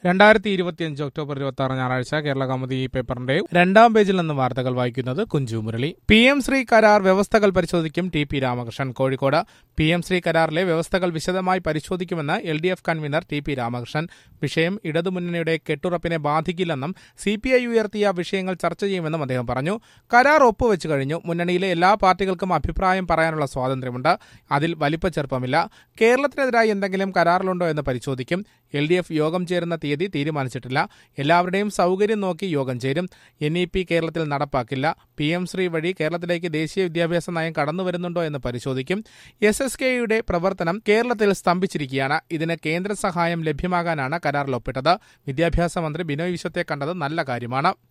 രണ്ടായിരത്തി ഇരുപത്തിയഞ്ച് ഒക്ടോബർ ഇരുപത്തി ആറ് ഞായറാഴ്ച കേരള കൗമുദി ഈ പേപ്പറിന്റെ രണ്ടാം പേജിൽ നിന്ന് വാർത്തകൾ വായിക്കുന്നത് കുഞ്ചു മുരളി പി എം ശ്രീ കരാർ വ്യവസ്ഥകൾ പരിശോധിക്കും T P Ramakrishnan Kozhikode P M Shri കരാറിലെ വ്യവസ്ഥകൾ വിശദമായി പരിശോധിക്കുമെന്ന് L D F convener T P Ramakrishnan വിഷയം ഇടതുമുന്നണിയുടെ കെട്ടുറപ്പിനെ ബാധിക്കില്ലെന്നും സി പി ഐ ഉയർത്തിയ വിഷയങ്ങൾ ചർച്ച ചെയ്യുമെന്നും അദ്ദേഹം പറഞ്ഞു കരാർ ഒപ്പുവെച്ചു കഴിഞ്ഞു മുന്നണിയിലെ എല്ലാ പാർട്ടികൾക്കും അഭിപ്രായം പറയാനുള്ള സ്വാതന്ത്ര്യമുണ്ട് അതിൽ വലിപ്പച്ചെറുപ്പമില്ല കേരളത്തിനെതിരായി എന്തെങ്കിലും കരാറിലുണ്ടോ എന്ന് പരിശോധിക്കും എൽ ഡി എഫ് യോഗം ചേരുന്ന തീയതി തീരുമാനിച്ചിട്ടില്ല എല്ലാവരുടെയും സൗകര്യം നോക്കി യോഗം ചേരും എൻ ഇ പി കേരളത്തിൽ നടപ്പാക്കില്ല പി എം ശ്രീ വഴി കേരളത്തിലേക്ക് ദേശീയ വിദ്യാഭ്യാസ നയം കടന്നുവരുന്നുണ്ടോ എന്ന് പരിശോധിക്കും എസ് എസ് കെയുടെ പ്രവർത്തനം കേരളത്തിൽ സ്തംഭിച്ചിരിക്കുകയാണ് ഇതിന് കേന്ദ്ര സഹായം ലഭ്യമാകാനാണ് കരാറിൽ ഒപ്പിട്ടത് വിദ്യാഭ്യാസ മന്ത്രി ബിനോയ് വിശ്വത്തെ കണ്ടത് നല്ല കാര്യമാണ്